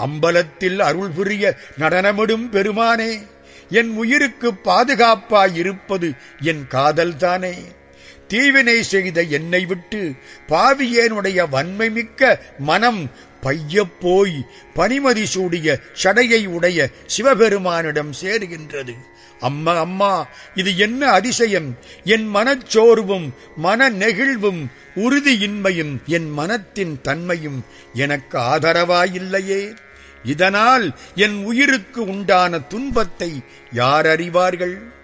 அம்பலத்தில் அருள் புரிய நடனமிடும் பெருமானே என் உயிருக்கு பாதுகாப்பாயிருப்பது என் காதல்தானே தீவினை செய்த என்னை விட்டு பாவியேனுடைய வன்மை மிக்க மனம் பையப் போய் பனிமதி சூடிய சடையை உடைய சிவபெருமானிடம் சேருகின்றது அம்மா அம்மா இது என்ன அதிசயம் என் மனச்சோர்வும் மன நெகிழ்வும் உறுதியின்மையும் என் மனத்தின் தன்மையும் எனக்கு ஆதரவாயில்லையே இதனால் என் உயிருக்கு உண்டான துன்பத்தை யார் அறிவார்கள்